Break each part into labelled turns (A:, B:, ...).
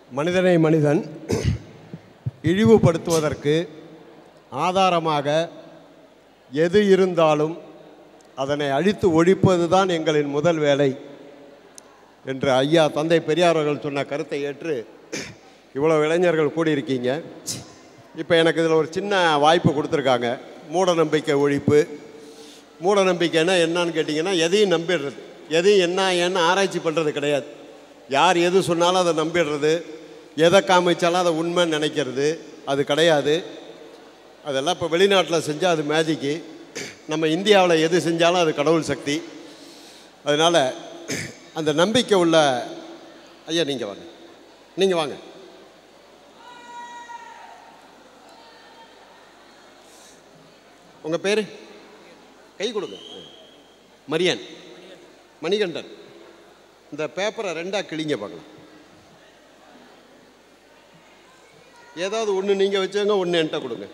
A: மனிதனை மனிதன் இழிவுபடுத்துவதற்கு ஆதாரமாக எது இருந்தாலும் அதனை அழித்து ஒழிப்பது தான் எங்களின் முதல் வேலை என்று ஐயா தந்தை பெரியார் அவர்கள் சொன்ன கருத்தை ஏற்று இவ்வளோ இளைஞர்கள் கூடியிருக்கீங்க இப்போ எனக்கு இதில் ஒரு சின்ன வாய்ப்பு கொடுத்துருக்காங்க மூட நம்பிக்கை ஒழிப்பு மூட நம்பிக்கைன்னா என்னன்னு கேட்டிங்கன்னா எதையும் நம்பிடுறது எதையும் என்ன ஏன்னு ஆராய்ச்சி பண்ணுறது கிடையாது யார் எது சொன்னாலும் அதை நம்பிடுறது எதை காமிச்சாலும் அதை உண்மைன்னு நினைக்கிறது அது கிடையாது அதெல்லாம் இப்போ வெளிநாட்டில் செஞ்சால் அது மேஜிக்கு நம்ம இந்தியாவில் எது செஞ்சாலும் அது கடவுள் சக்தி அதனால் அந்த நம்பிக்கை உள்ள ஐயா நீங்கள் வாங்க நீங்கள் வாங்க உங்கள் பேர் கை கொடுங்க மரியன் மணிகண்டன் இந்த பேப்பரை ரெண்டாக கிழிங்க பார்க்கலாம் ஏதாவது ஒன்று நீங்கள் வச்சுங்க ஒன்று என்கிட்ட கொடுங்க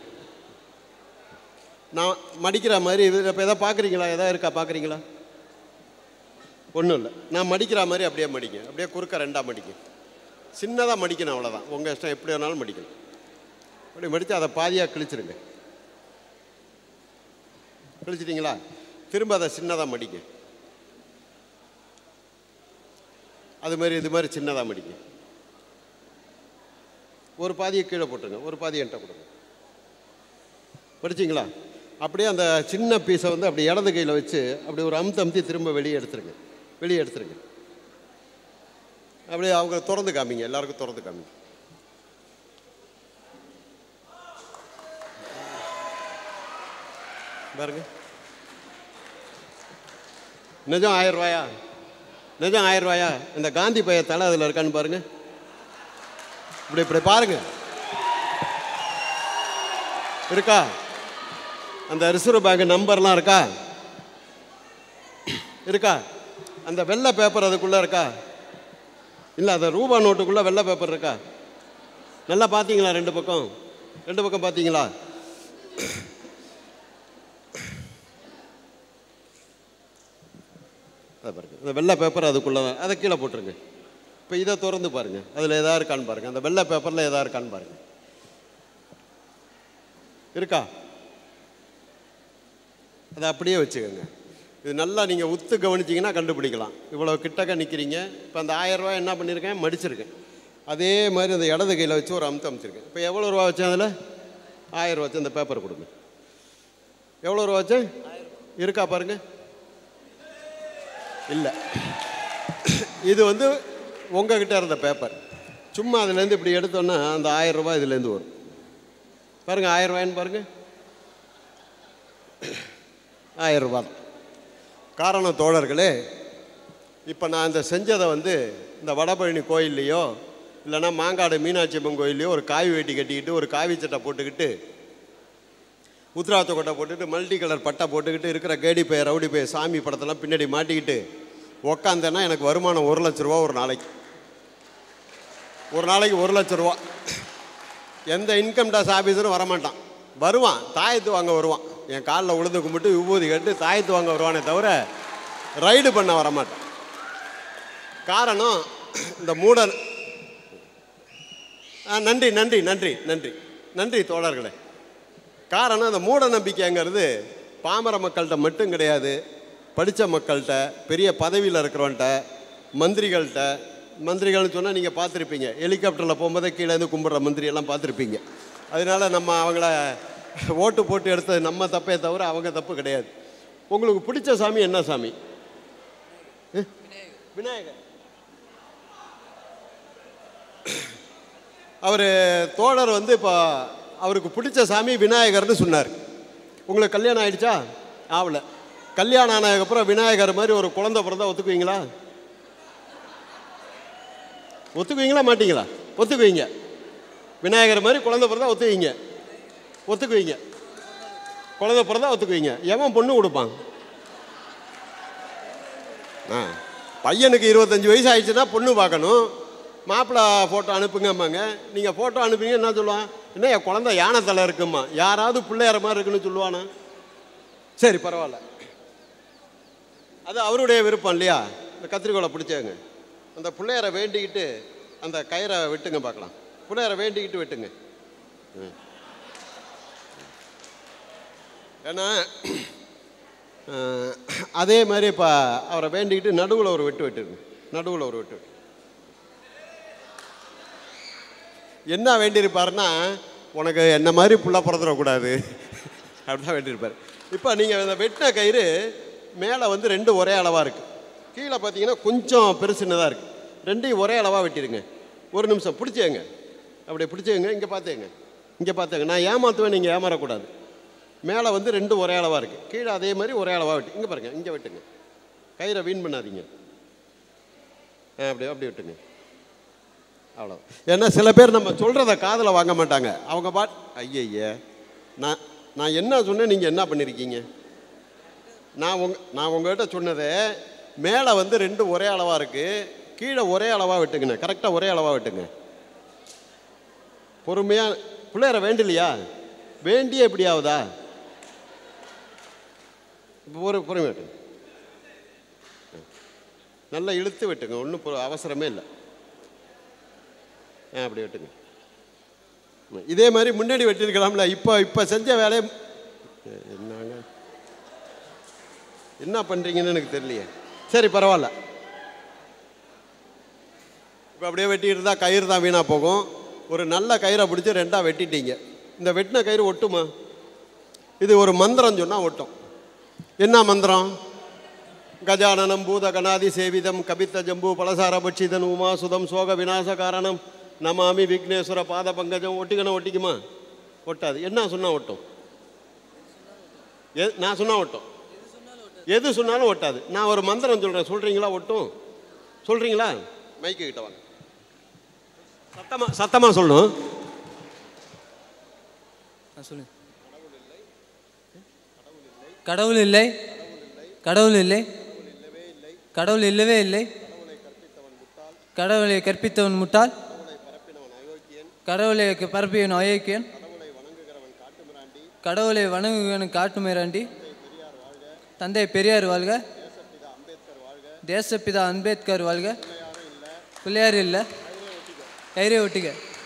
A: நான் மடிக்கிற மாதிரி இது இப்போ எதாவது பார்க்குறீங்களா எதாவது இருக்கா பார்க்குறீங்களா ஒன்றும் இல்லை நான் மடிக்கிற மாதிரி அப்படியே மடிங்க அப்படியே குறுக்க ரெண்டாக மடிங்க சின்னதாக மடிக்கணும் அவ்வளோதான் உங்கள் இஷ்டம் எப்படி வேணாலும் மடிக்கணும் அப்படி மடித்து அதை பாதியாக கிழிச்சிருங்க கிழிச்சிட்டிங்களா திரும்ப அதை சின்னதாக மடிங்க அது மாதிரி இது மாதிரி சின்னதாக மடிங்க ஒரு பாதியை கீழே போட்டுருங்க ஒரு பாதி என்கிட்ட கொடுங்க படிச்சிங்களா அப்படியே அந்த சின்ன பீஸை வந்து அப்படி இடது கையில் வச்சு அப்படி ஒரு அமுத்து அமுத்தி திரும்ப வெளியே எடுத்துருங்க வெளியே எடுத்துருங்க அப்படியே அவங்க திறந்து காமிங்க எல்லாருக்கும் திறந்து காமிங்க பாருங்க நிஜம் ஆயிரம் ரூபாயா நிஜம் ஆயிரம் ரூபாயா இந்த காந்தி பைய தலை அதில் இருக்கான்னு பாருங்க இப்படி இப்படி பாருங்க இருக்கா அந்த ரிசர்வ் பேங்க் நம்பர்லாம் இருக்கா இருக்கா அந்த வெள்ளை பேப்பர் அதுக்குள்ளே இருக்கா இல்லை அந்த ரூபா நோட்டுக்குள்ளே வெள்ளை பேப்பர் இருக்கா நல்லா பார்த்தீங்களா ரெண்டு பக்கம் ரெண்டு பக்கம் பார்த்தீங்களா அதை பாருங்க அந்த வெள்ளை பேப்பர் அதுக்குள்ளே தான் அதை கீழே போட்டுருங்க இப்போ இதை திறந்து பாருங்கள் அதில் எதா இருக்கான்னு பாருங்கள் அந்த வெள்ளை பேப்பரில் எதா இருக்கான்னு பாருங்கள் இருக்கா அதை அப்படியே வச்சுக்கோங்க இது நல்லா நீங்கள் உத்து கவனிச்சிங்கன்னா கண்டுபிடிக்கலாம் இவ்வளோ கிட்டக்க நிற்கிறீங்க இப்போ அந்த ஆயிரம் ரூபாய் என்ன பண்ணியிருக்கேன் மடிச்சிருக்கேன் அதே மாதிரி அந்த இடது கையில் வச்சு ஒரு அமுத்து அமைச்சிருக்கேன் இப்போ எவ்வளோ ரூபா வச்சேன் அதில் ஆயிரம் ரூபா வச்சு அந்த பேப்பர் கொடுங்க எவ்வளோ ரூபா வச்சேன் இருக்கா பாருங்க இல்லை இது வந்து உங்ககிட்ட இருந்த பேப்பர் சும்மா அதுலேருந்து இப்படி எடுத்தோன்னா அந்த ஆயிரம் ரூபாய் இதுலேருந்து வரும் பாருங்க ஆயிரம் ரூபாய்ன்னு பாருங்க ஆயிரம் ரூபாய் தான் காரணம் தோழர்களே இப்போ நான் இந்த செஞ்சதை வந்து இந்த வடபழனி கோயில்லையோ இல்லைன்னா மாங்காடு மீனாட்சி அம்மன் கோயில்லையோ ஒரு காவி வேட்டி கட்டிக்கிட்டு ஒரு காவி சட்டை போட்டுக்கிட்டு உத்ராத்த கொட்டை போட்டுக்கிட்டு மல்டி கலர் பட்டை போட்டுக்கிட்டு இருக்கிற கேடி பைய ரவுடி பைய சாமி படத்தெல்லாம் பின்னாடி மாட்டிக்கிட்டு உக்காந்தேன்னா எனக்கு வருமானம் ஒரு லட்ச ரூபா ஒரு நாளைக்கு ஒரு நாளைக்கு ஒரு லட்ச ரூபா எந்த இன்கம் டேக்ஸ் ஆஃபீஸரும் வரமாட்டான் வருவான் தாயத்து வாங்க வருவான் என் காலில் உளுந்து கும்பிட்டு விபூதி கட்டு தாயத்து வாங்க வருவானே தவிர ரைடு பண்ண வரமாட்டான் காரணம் இந்த மூடல் ஆ நன்றி நன்றி நன்றி நன்றி நன்றி தோழர்களே காரணம் அந்த மூட நம்பிக்கைங்கிறது பாமர மக்கள்கிட்ட மட்டும் கிடையாது படித்த மக்கள்கிட்ட பெரிய பதவியில் இருக்கிறவன்ட்ட மந்திரிகள்கிட்ட மந்திரிகள்னு சொன்னால் நீங்கள் பார்த்துருப்பீங்க ஹெலிகாப்டரில் போகும்போதே கீழே இருந்து கும்பிட்ற மந்திரி எல்லாம் பார்த்துருப்பீங்க அதனால நம்ம அவங்கள ஓட்டு போட்டு எடுத்தது நம்ம தப்பே தவிர அவங்க தப்பு கிடையாது உங்களுக்கு பிடிச்ச சாமி என்ன சாமி அஹ்? விநாயகர் அவர் தோழர் வந்து இப்போ அவருக்கு பிடிச்ச சாமி விநாயகர்னு சொன்னார் உங்களுக்கு கல்யாணம் ஆயிடுச்சா ஆகல கல்யாணம் ஆனதுக்கப்புறம் விநாயகர் மாதிரி ஒரு குழந்தை பிறந்தா ஒத்துக்குவீங்களா ஒத்துக்குவீங்களா மாட்டீங்களா ஒத்துக்குவீங்க விநாயகர் மாதிரி குழந்தை பிறந்தா ஒத்துக்குவீங்க ஒத்துக்குவீங்க குழந்தை பிறந்தா ஒத்துக்குவீங்க எவன் பொண்ணு கொடுப்பான் ஆ பையனுக்கு இருபத்தஞ்சி வயசு ஆயிடுச்சுன்னா பொண்ணு பார்க்கணும் மாப்பிள்ளை ஃபோட்டோ அனுப்புங்கம்மாங்க நீங்கள் ஃபோட்டோ அனுப்புங்க என்ன சொல்லுவான் என்ன என் குழந்தை யானை தலை இருக்குமா யாராவது பிள்ளையார மாதிரி இருக்குன்னு சொல்லுவானா சரி பரவாயில்ல அது அவருடைய விருப்பம் இல்லையா இந்த கத்திரிக்கோலை பிடிச்சவங்க அந்த பிள்ளையாரை வேண்டிக்கிட்டு அந்த கயிறை வெட்டுங்க பார்க்கலாம் பிள்ளையாரை வேண்டிக்கிட்டு வெட்டுங்க ம். ஏன்னா அஹ், அதே மாதிரி இப்போ அவரை வேண்டிக்கிட்டு நடுவில் ஒரு வெட்டு வெட்டுங்க நடுவில் ஒரு வெட்டு வெட்டு என்ன வேண்டியிருப்பாருன்னா உனக்கு என்ன மாதிரி புள்ள பிறந்துடக்கூடாது அப்படிதான் வேண்டியிருப்பார் இப்போ நீங்கள் இந்த வெட்டின கயிறு மேலே வந்து ரெண்டு ஒரே அளவாக இருக்குது கீழே பார்த்தீங்கன்னா கொஞ்சம் பெருசுன்னதாக இருக்குது ரெண்டையும் ஒரே அளவாக வெட்டிடுங்க ஒரு நிமிஷம் பிடிச்சேங்க அப்படியே பிடிச்சேங்க இங்கே பார்த்தேங்க இங்கே பார்த்தேங்க நான் ஏமாற்றுவேன் நீங்கள் ஏமாறக்கூடாது மேலே வந்து ரெண்டு ஒரே அளவாக இருக்குது கீழே அதே மாதிரி ஒரே அளவாக வெட்டி இங்கே பாருங்கள் இங்கே வெட்டுங்க கயிறை வீண் பண்ணாதீங்க ஆ அப்படியே அப்படி வெட்டுங்க அவ்வளோ ஏன்னா சில பேர் நம்ம சொல்கிறத காதில் வாங்க மாட்டாங்க அவங்க பாட் ஐயய்ய நான் நான் என்ன சொன்னேன் நீங்கள் என்ன பண்ணியிருக்கீங்க நான் உங்க நான் உங்கள்கிட்ட சொன்னது மேலே வந்து ரெண்டு ஒரே அளவாக இருக்குது கீழே ஒரே அளவாக வெட்டுங்கண்ணே கரெக்டாக ஒரே அளவாக வெட்டுங்க பொறுமையாக பிள்ளையரை வேண்டலையா வேண்டியே எப்படி ஆகுதா இப்போ ஒரு பொறுமை வெட்டுங்க நல்லா இழுத்து வெட்டுங்க ஒன்றும் அவசரமே இல்லை ஆ அப்படி வெட்டுங்க இதே மாதிரி முன்னாடி வெட்டியிருக்கலாம்ல இப்போ இப்போ செஞ்ச வேலையை என்னங்க என்ன பண்ணுறீங்கன்னு எனக்கு தெரியலையே சரி பரவாயில்ல இப்போ அப்படியே வெட்டிட்டு இருந்தா கயிறு தான் வீணாக போகும் ஒரு நல்ல கயிறை பிடிச்சி ரெண்டாக வெட்டிட்டீங்க இந்த வெட்டின கயிறு ஒட்டுமா இது ஒரு மந்திரம் சொன்னால் ஒட்டும் என்ன மந்திரம் கஜானனம் பூத கணாதி சேவிதம் கபித்த ஜம்பு பலசார பட்சிதன் உமா சுதம் சோக விநாச காரணம் நமாமி விக்னேஸ்வர பாத பங்கஜம் ஒட்டிக்கணும் ஒட்டிக்குமா ஒட்டாது என்ன சொன்னால் ஒட்டும் எ நான் சொன்னால் ஒட்டும் எது சொன்னாலும் ஒட்டாது நான் ஒரு மந்திரம் சொல்கிறேன் சொல்கிறீங்களா ஒட்டும் சொல்கிறீங்களா மைக்கு கிட்ட வாங்க சத்தமாக சத்தமாக சொல்லணும்
B: ஆ, சொல்லு கடவுள் இல்லை கடவுள் இல்லை கடவுள் இல்லவே இல்லை கடவுளை கற்பித்தவன் முட்டாள் கடவுளை பரப்பியவன் அயோக்கியன் கடவுளை வணங்குவன் காட்டுமிராண்டி தந்தை பெரியார் வாழ்க தேசப்பிதா அம்பேத்கர் வாழ்க பிள்ளையார் இல்லை கயிறை ஒட்டிக்க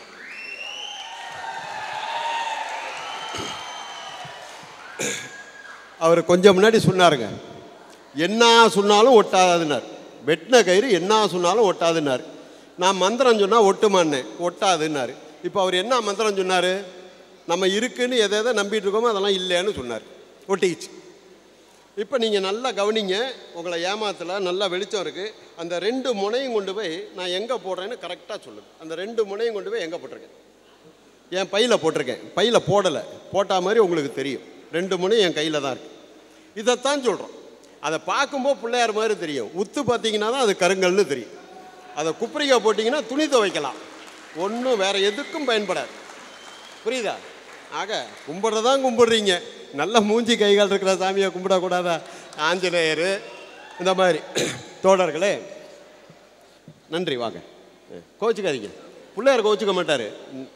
A: அவர் கொஞ்சம் முன்னாடி சொன்னாருங்க என்ன சொன்னாலும் ஒட்டாதுன்னார் வெட்டின கயிறு என்ன சொன்னாலும் ஒட்டாதுன்னார் நான் மந்திரம் சொன்னால் ஒட்டுமான்னேன் ஒட்டாதுன்னார் இப்போ அவர் என்ன மந்திரம் சொன்னார் நம்ம இருக்குன்னு எதை எதை நம்பிட்டு இருக்கோமோ அதெல்லாம் இல்லைன்னு சொன்னார் ஒட்டிக்கிச்சு இப்போ நீங்கள் நல்லா கவனிங்க உங்களை ஏமாத்தல நல்லா வெளிச்சம் இருக்குது அந்த ரெண்டு முனையும் கொண்டு போய் நான் எங்கே போடுறேன்னு கரெக்டாக சொல்லுங்க அந்த ரெண்டு முனையும் கொண்டு போய் எங்கே போட்டிருக்கேன் என் பையில் போட்டிருக்கேன் பையில் போடலை போட்டா மாதிரி உங்களுக்கு தெரியும் ரெண்டு முனை என் கையில் தான் இருக்கு இதைத்தான் சொல்கிறோம் அதை பார்க்கும்போது பிள்ளையார் மாதிரி தெரியும் உத்து பார்த்தீங்கன்னா தான் அது கருங்கல்னு தெரியும் அதை குப்பரிக்காய் போட்டிங்கன்னா துணி துவைக்கலாம் ஒன்றும் வேற எதுக்கும் பயன்படாது புரியுதா ஆக கும்பிட்றதான் கும்பிடுறீங்க நல்ல மூஞ்சி கைகால் இருக்கிற சாமியை கும்பிடக்கூடாதா ஆஞ்சநேயர் இந்த மாதிரி தோழர்களே நன்றி வாங்க கோச்சுக்காதீங்க பிள்ளையார் கோச்சுக்க மாட்டார்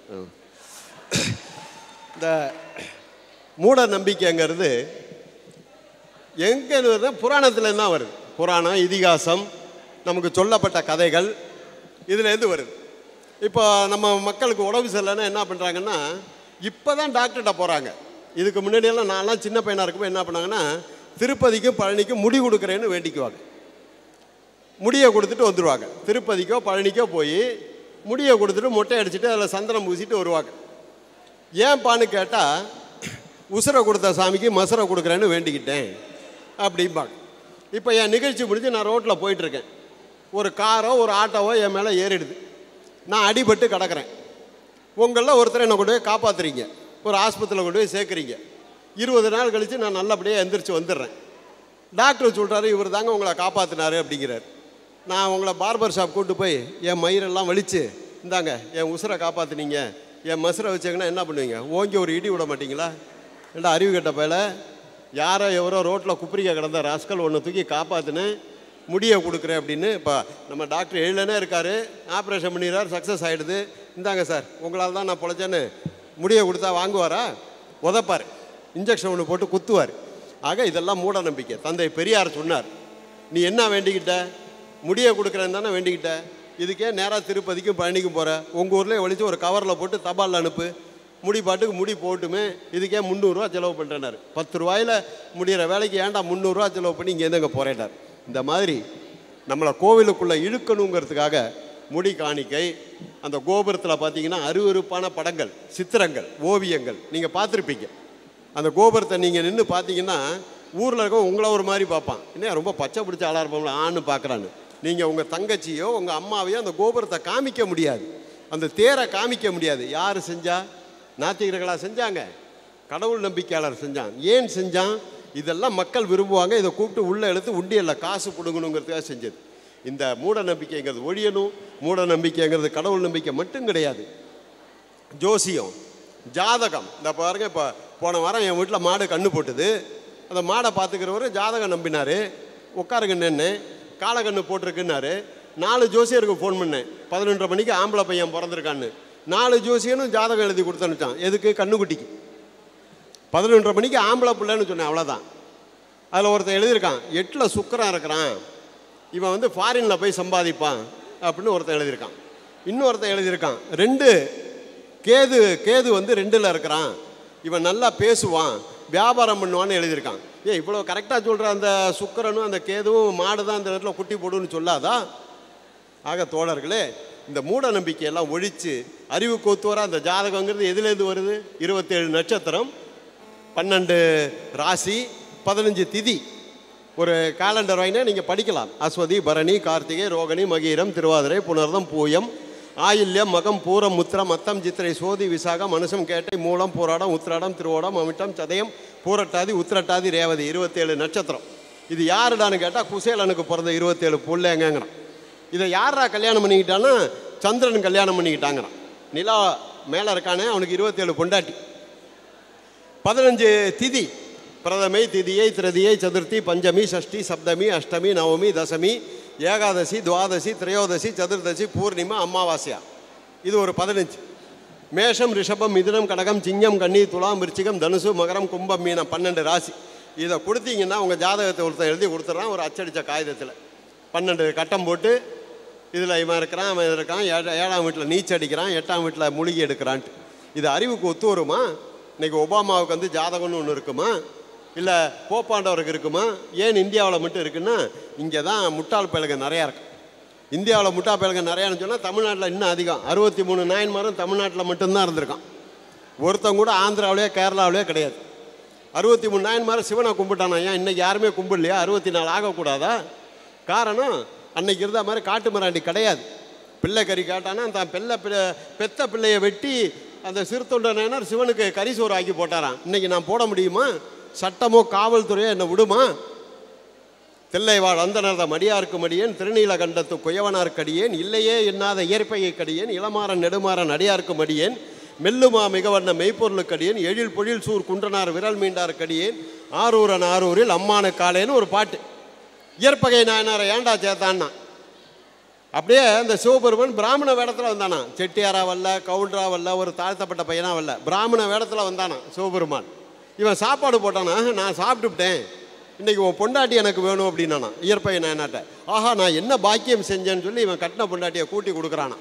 A: இந்த மூட நம்பிக்கைங்கிறது எங்கே புராணத்துல தான் வருது புராணம் இதிகாசம் நமக்கு சொல்லப்பட்ட கதைகள் இதுலேருந்து வருது இப்போ நம்ம மக்களுக்கு உடம்பு சரியில்லைன்னா என்ன பண்ணுறாங்கன்னா இப்போ தான் டாக்டர்கிட்ட போகிறாங்க இதுக்கு முன்னாடியெல்லாம் நான்லாம் சின்ன பையனாக இருக்கும்போது என்ன பண்ணாங்கன்னா திருப்பதிக்கும் பழனிக்கும் முடி கொடுக்குறேன்னு வேண்டிக்குவாங்க முடியை கொடுத்துட்டு வந்துடுவாங்க திருப்பதிக்கோ பழனிக்கோ போய் முடியை கொடுத்துட்டு மொட்டை அடிச்சுட்டு அதில் சந்தனம் பூசிட்டு வருவாங்க ஏன்ப்பான்னு கேட்டால் உசுரை கொடுத்த சாமிக்கு மசுரை கொடுக்குறேன்னு வேண்டிக்கிட்டேன் அப்படிம்பாங்க இப்போ என் நிகழ்ச்சி முடிஞ்சு நான் ரோட்டில் போயிட்டுருக்கேன் ஒரு காரோ ஒரு ஆட்டோவோ என் மேலே ஏறிடுது நான் அடிபட்டு கிடக்கிறேன் உங்களில் ஒருத்தரை என்னை கொண்டு போய் காப்பாற்றுறீங்க ஒரு ஆஸ்பத்திரியில் கொண்டு போய் சேர்க்குறீங்க இருபது நாள் கழித்து நான் நல்லபடியாக எந்திரிச்சு வந்துடுறேன் டாக்டர் சொல்கிறாரு இவர் தாங்க உங்களை காப்பாற்றினாரு அப்படிங்கிறார் நான் உங்களை பார்பர் ஷாப் கூட்டு போய் என் மயிரெல்லாம் வலிச்சு இந்தாங்க என் உசுரை காப்பாற்றுனீங்க என் மசுரை வச்சாங்கன்னா என்ன பண்ணுவீங்க ஓங்கி ஒரு இடி விட மாட்டீங்களா ஏண்டா அறிவு கெட்ட பயல யாரோ எவரோ ரோட்டில் குப்பரிக்க கிடந்த ராஸ்கல் ஒன்று தூக்கி காப்பாற்றுனேன் முடியை கொடுக்குறேன் அப்படின்னு இப்போ நம்ம டாக்டர் எழுதனே இருக்கார் ஆப்ரேஷன் பண்ணிடுறார் சக்ஸஸ் ஆகிடுது இந்தாங்க சார் உங்களால் தான் நான் பொழைச்சேன்னு முடியை கொடுத்தா வாங்குவாரா உதப்பார் இன்ஜெக்ஷன் ஒன்று போட்டு குத்துவார் ஆக இதெல்லாம் மூட நம்பிக்கை தந்தை பெரியார் சொன்னார் நீ என்ன வேண்டிக்கிட்ட முடியை கொடுக்குறேன்னு தானே வேண்டிக்கிட்ட இதுக்கே நேராக திருப்பதிக்கும் பழனிக்கும் போகிற உங்கள் ஊர்லேயே ஒழிச்சு ஒரு கவரில் போட்டு தபாலில் அனுப்பு முடி பாட்டுக்கு முடி போட்டுமே இதுக்கே முந்நூறுரூவா செலவு பண்ணுறேனாரு பத்து ரூபாயில் முடிகிற வேலைக்கு ஏன்டா முந்நூறுரூவா செலவு பண்ணி இங்கேருந்து அங்கே போகிறேனார் இந்த மாதிரி நம்மளை கோவிலுக்குள்ளே இழுக்கணுங்கிறதுக்காக முடி காணிக்கை அந்த கோபுரத்தில் பார்த்தீங்கன்னா அருவருப்பான படங்கள் சித்திரங்கள் ஓவியங்கள் நீங்கள் பார்த்துருப்பீங்க அந்த கோபுரத்தை நீங்கள் நின்று பார்த்தீங்கன்னா ஊரில் இருக்க உங்களை ஒரு மாதிரி பார்ப்பான் என்ன ரொம்ப பச்சை பிடிச்ச ஆளாக இருப்போம்ல ஆன்னு பார்க்குறான்னு நீங்கள் உங்கள் தங்கச்சியோ உங்கள் அம்மாவையோ அந்த கோபுரத்தை காமிக்க முடியாது அந்த தேரை காமிக்க முடியாது யார் செஞ்சா நாத்திகர்களா செஞ்சாங்க கடவுள் நம்பிக்கையாளர் செஞ்சான் ஏன் செஞ்சான் இதெல்லாம் மக்கள் விரும்புவாங்க இதை கூப்பிட்டு உள்ளே எடுத்து உண்டியலில் காசு பிடுங்கணுங்கிறதுக்காக செஞ்சது இந்த மூட நம்பிக்கைங்கிறது ஒழியணும் மூட நம்பிக்கைங்கிறது கடவுள் நம்பிக்கை மட்டும் கிடையாது ஜோசியம் ஜாதகம் இந்த பாருங்க இப்போ போன வாரம் என் வீட்டில் மாடு கண்ணு போட்டுது அந்த மாடை பார்த்துக்கிறவர் ஜாதகம் நம்பினார் உட்காருங்க நின்று காலக்கண்ணு போட்டிருக்குன்னாரு நாலு ஜோசியருக்கு ஃபோன் பண்ணேன் பதினொன்றரை மணிக்கு ஆம்பளை பையன் பிறந்திருக்கான்னு நாலு ஜோசியனும் ஜாதகம் எழுதி கொடுத்தனுச்சான் எதுக்கு கண்ணுக்குட்டிக்கு பதினொன்றரை மணிக்கு ஆம்பளை பிள்ளைன்னு சொன்னேன் அவ்வளோதான் அதில் ஒருத்தன் எழுதியிருக்கான் எட்டில் சுக்கரம் இருக்கிறான் இவன் வந்து ஃபாரினில் போய் சம்பாதிப்பான் அப்படின்னு ஒருத்தன் எழுதியிருக்கான் இன்னொருத்தன் எழுதியிருக்கான் ரெண்டு கேது கேது வந்து ரெண்டில் இருக்கிறான் இவன் நல்லா பேசுவான் வியாபாரம் பண்ணுவான்னு எழுதியிருக்கான் ஏ இவ்வளோ கரெக்டாக சொல்கிற அந்த சுக்கரனும் அந்த கேதுவும் மாடு தான் அந்த இடத்துல குட்டி போடுன்னு சொல்லாதா ஆக தோழர்களே இந்த மூட நம்பிக்கையெல்லாம் ஒழித்து அறிவு கோத்துவரா அந்த ஜாதகங்கிறது எதுலேருந்து வருது இருபத்தேழு நட்சத்திரம் பன்னெண்டு ராசி பதினஞ்சு திதி ஒரு காலண்டர் வாங்கினா நீங்கள் படிக்கலாம் அஸ்வதி பரணி கார்த்திகை ரோகிணி மகீரம் திருவாதிரை புனர்தம் பூயம் ஆயில்யம் மகம் பூரம் முத்திரம் அத்தம் சித்திரை சோதி விசாகம் மனுஷம் கேட்டை மூலம் போராடம் உத்திராடம் திருவோடம் அமிட்டம் சதயம் பூரட்டாதி உத்திரட்டாதி ரேவதி இருபத்தேழு நட்சத்திரம் இது யாருடான்னு கேட்டால் குசேலனுக்கு பிறந்த இருபத்தேழு புள்ளைங்கிறான் இதை யாரா கல்யாணம் பண்ணிக்கிட்டான்னா சந்திரன் கல்யாணம் பண்ணிக்கிட்டாங்கிறான் நிலா மேலே இருக்கானே அவனுக்கு இருபத்தேழு பொண்டாட்டி பதினஞ்சு திதி பிரதமை திதியை திருதியை சதுர்த்தி பஞ்சமி சஷ்டி சப்தமி அஷ்டமி நவமி தசமி ஏகாதசி துவாதசி திரையோதசி சதுர்தசி பூர்ணிமா அமாவாஸ்யா இது ஒரு பதினஞ்சு மேஷம் ரிஷபம் மிதுனம் கடகம் சிங்கம் கன்னி துலாம் விருச்சிகம் தனுசு மகரம் கும்பம் மீனம் பன்னெண்டு ராசி இதை கொடுத்தீங்கன்னா உங்கள் ஜாதகத்தை ஒருத்தன் எழுதி கொடுத்துட்றான் ஒரு அச்சடித்த காகிதத்தில் பன்னெண்டு கட்டம் போட்டு இதில் இவன் இருக்கிறான் அவன் இருக்கான் ஏழ- ஏழாம் வீட்டில் நீச்சல் அடிக்கிறான் எட்டாம் வீட்டில் மூலிகை எடுக்கிறான்ட்டு இது அறிவுக்கு ஒத்து வருமா இன்னைக்கு ஒபாமாவுக்கு வந்து ஜாதகம்னு ஒன்று இருக்குமா இல்லை போப்பாண்டவருக்கு இருக்குமா ஏன் இந்தியாவில் மட்டும் இருக்குன்னா இங்கே தான் முட்டாள் பயலுங்க நிறையா இருக்கு இந்தியாவில் முட்டா பயலுங்க நிறையான்னு சொன்னால் தமிழ்நாட்டில் இன்னும் அதிகம் அறுபத்தி மூணு நாயன்மாரும் தமிழ்நாட்டில் மட்டும்தான் இருந்திருக்கான் ஒருத்தன் கூட ஆந்திராவிலேயே கேரளாவிலேயே கிடையாது அறுபத்தி மூணு நாயன்மார் சிவனை கும்பிட்டானா ஏன் இன்னைக்கு யாருமே கும்பிடலையா அறுபத்தி நாலு ஆகக்கூடாதா காரணம் அன்னைக்கு இருந்த மாதிரி காட்டு மிராண்டி கிடையாது பிள்ளை கறி காட்டானா தான் பிள்ளை பிள்ளை பெத்த பிள்ளையை வெட்டி அந்த சிறுத்தொண்டனர் சிவனுக்கு கறி சோறு ஆக்கி போட்டாராம் இன்னைக்கு நான் போட முடியுமா சட்டமோ காவல்துறையோ என்னை விடுமா தில்லைவாழ் அந்தனர்த மடியார்க்கு மடியேன் திருநீல கண்டத்து குயவனார்க்கடியேன் இல்லையே எண்ணாத இயற்பையை கடியேன் இளமாறன் நெடுமாறன் அடியார்க்கு மடியேன் மெல்லுமா மிகவண்ண மெய்ப்பொருளுக்கடியேன் எழில் பொழில் சூர் குன்றனார் விரல் மீண்டார்க்கடியேன் ஆரூரன் ஆரூரில் அம்மானு காலேன்னு ஒரு பாட்டு இயற்பகை நாயனாரை ஏண்டா சேர்த்தான்னா அப்படியே அந்த சிவபெருமன் பிராமண வேடத்தில் வந்தானா செட்டியாரா வரல கவுண்டரா வரல ஒரு தாழ்த்தப்பட்ட பையனா வரல பிராமண வேடத்தில் வந்தானா சிவபெருமான் இவன் சாப்பாடு போட்டானா நான் சாப்பிட்டுவிட்டேன் இன்னைக்கு உன் பொண்டாட்டி எனக்கு வேணும் அப்படின்னானா இயற்பை நாயனாட்ட ஆஹா நான் என்ன பாக்கியம் செஞ்சேன்னு சொல்லி இவன் கட்டின பொண்டாட்டியை கூட்டி கொடுக்குறானா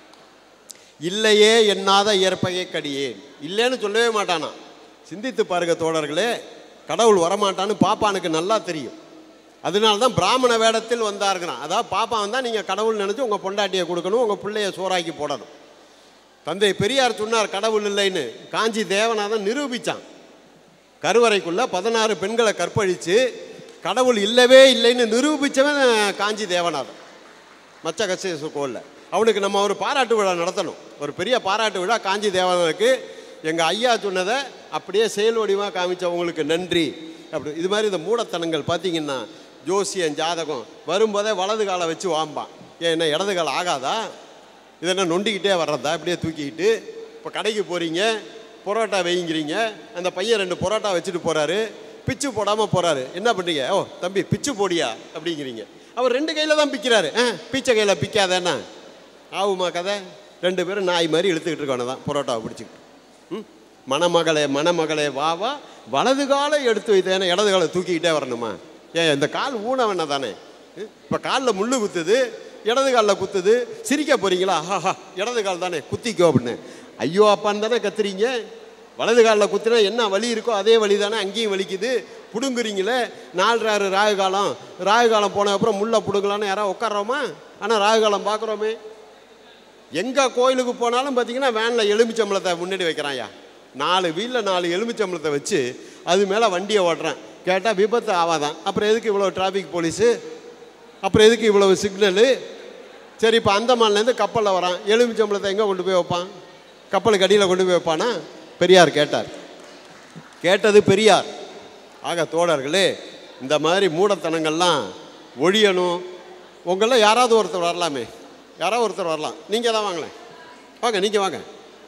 A: இல்லையே எண்ணாத இயற்பகையை கடியேன் இல்லைன்னு சொல்லவே மாட்டானா சிந்தித்து பாருங்க தோழர்களே கடவுள் வரமாட்டான்னு பாப்பானுக்கு நல்லா தெரியும் அதனால தான் பிராமண வேடத்தில் வந்தாருங்கிறான் அதாவது பாப்பா வந்தால் நீங்கள் கடவுள் நினச்சி உங்கள் பொண்டாட்டியை கொடுக்கணும் உங்கள் பிள்ளைய சோறாக்கி போடணும் தந்தை பெரியார் சொன்னார் கடவுள் இல்லைன்னு காஞ்சி தேவநாதன் நிரூபித்தான் கருவறைக்குள்ள பதினாறு பெண்களை கற்பழித்து கடவுள் இல்லவே இல்லைன்னு நிரூபித்தவன் காஞ்சி தேவநாதன் மச்ச கச்சேசு கோல்ல அவனுக்கு நம்ம ஒரு பாராட்டு விழா நடத்தணும் ஒரு பெரிய பாராட்டு விழா காஞ்சி தேவனுக்கு எங்கள் ஐயா சொன்னதை அப்படியே செயல் வடிவமாக காமிச்சவங்களுக்கு நன்றி அப்படி இது மாதிரி இந்த மூடத்தனங்கள் பார்த்தீங்கன்னா ஜோசியம் ஜாதகம் வரும்போதே வலது காலை வச்சு வாம்பான் ஏன் என்ன இடது கால் ஆகாதா இதென்ன நொண்டிக்கிட்டே வர்றதா இப்படியே தூக்கிக்கிட்டு இப்போ கடைக்கு போகிறீங்க பரோட்டா வைங்கிறீங்க அந்த பையன் ரெண்டு பரோட்டா வச்சுட்டு போகிறாரு பிச்சு போடாமல் போகிறாரு என்ன பண்ணுறீங்க ஓ தம்பி பிச்சு போடியா அப்படிங்கிறீங்க அவர் ரெண்டு கையில் தான் பிக்கிறாரு ஆ பீச்சை கையில் பிக்காதேன்னா ஆகுமா கதை ரெண்டு பேரும் நாய் மாதிரி இழுத்துக்கிட்டு இருக்கானு தான் பரோட்டாவை பிடிச்சிக்கிட்டு ம் மணமகளே மணமகளே வா வா வலது காலை எடுத்து வைத்தேன்னா இடது காலை தூக்கிக்கிட்டே வரணுமா ஏன் இந்த கால் ஊன வேணா தானே இப்போ காலில் முள்ளு குத்துது இடது காலில் குத்துது சிரிக்க போறீங்களா ஆஹா இடது கால் தானே குத்திக்கோ அப்படின்னு ஐயோ அப்பான்னு தானே கத்துறீங்க வலது காலில் குத்துனா என்ன வலி இருக்கோ அதே வலி தானே அங்கேயும் வலிக்குது பிடுங்குறீங்களே நாலு ஆறு ராகு காலம் ராகு காலம் போன அப்புறம் முள்ள பிடுங்கலான்னு யாராவது உட்காரோமா ஆனால் ராகு காலம் பார்க்குறோமே எங்கே கோயிலுக்கு போனாலும் பார்த்தீங்கன்னா வேனில் எலுமிச்சம்பளத்தை முன்னாடி வைக்கிறான்யா நாலு வீலில் நாலு எலுமிச்சம்பளத்தை வச்சு அது மேலே வண்டியை ஓட்டுறேன் கேட்டால் விபத்து ஆகாதான் அப்புறம் எதுக்கு இவ்வளோ டிராஃபிக் போலீஸு அப்புறம் எதுக்கு இவ்வளவு சிக்னலு சரி இப்போ அந்தமான்லேருந்து கப்பலில் வரான் எலுமிச்சம்பளத்தை எங்கே கொண்டு போய் வைப்பான் கப்பலுக்கு அடியில் கொண்டு போய் வைப்பானா பெரியார் கேட்டார் கேட்டது பெரியார் ஆக தோழர்களே இந்த மாதிரி மூடத்தனங்கள்லாம் ஒழியணும் உங்களில் யாராவது ஒருத்தர் வரலாமே யாராவது ஒருத்தர் வரலாம் நீங்கள் தான் வாங்களேன் வாங்க நீங்கள் வாங்க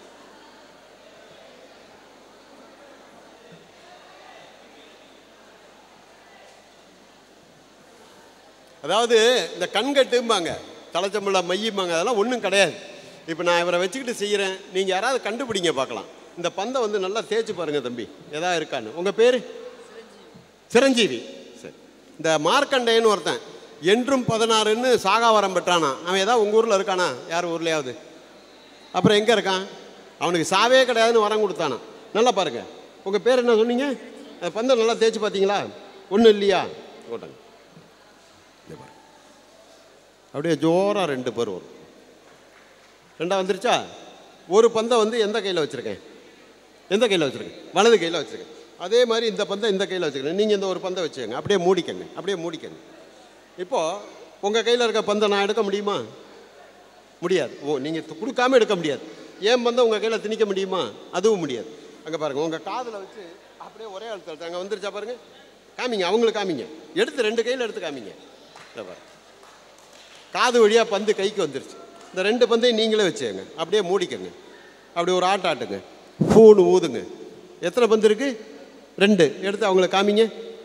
A: அதாவது இந்த கண்கட்டும்பாங்க தலைச்சம்பள மையம்பாங்க அதெல்லாம் ஒன்றும் கிடையாது இப்போ நான் இவரை வச்சுக்கிட்டு செய்கிறேன் நீங்கள் யாராவது கண்டுபிடிங்க பார்க்கலாம் இந்த பந்தை வந்து நல்லா தேய்ச்சி பாருங்கள் தம்பி எதா இருக்கான்னு உங்கள் பேர் சிரஞ்சீவி சரி இந்த மார்க்கண்டேயன்னு ஒருத்தன் என்றும் பதினாறுன்னு சாகாவரம் பெற்றானா அவன் ஏதாவது உங்கள் ஊரில் இருக்கானா யார் ஊர்லையாவது அப்புறம் எங்கே இருக்கான் அவனுக்கு சாவே கிடையாதுன்னு வரம் கொடுத்தானா நல்லா பாருங்க உங்கள் பேர் என்ன சொன்னீங்க அந்த பந்தை நல்லா தேய்ச்சி பார்த்தீங்களா ஒன்றும் இல்லையா போட்டாங்க இங்க பாருங்க. அப்படியே ஜோராக ரெண்டு பேர் வரும் ரெண்டா வந்துருச்சா ஒரு பந்தை வந்து எந்த கையில் வச்சுருக்கேன் எந்த கையில் வச்சுருக்கேன் வலது கையில் வச்சுருக்கேன் அதே மாதிரி இந்த பந்தை இந்த கையில் வச்சுருக்கேன் நீங்கள் இந்த ஒரு பந்தை வச்சுக்கோங்க அப்படியே மூடிக்கங்க அப்படியே மூடிக்கங்க இப்போது உங்கள் கையில் இருக்க பந்தை நான் எடுக்க முடியுமா முடியாது ஓ நீங்கள் கொடுக்காம எடுக்க முடியாது ஏன் பந்தை உங்கள் கையில் திணிக்க முடியுமா அதுவும் முடியாது அங்கே பாருங்கள் உங்கள் காதில் வச்சு அப்படியே ஒரே அழுத்தம் அங்கே வந்துருச்சா பாருங்க காமிங்க அவங்களுக்கு காமிங்க எடுத்து ரெண்டு கையில் எடுத்து காமிங்க இதோ பாருங்க காது வழியாக பந்து கைக்கு வந்துருச்சு இந்த ரெண்டு பந்தையும் நீங்களே வச்சுக்கங்க அப்படியே மூடிக்கங்க அப்படி ஒரு ஆட்ட ஆட்டுங்க ஃபூனு ஊதுங்க எத்தனை பந்து இருக்கு ரெண்டு எடுத்து அவங்களுக்கு காமிங்க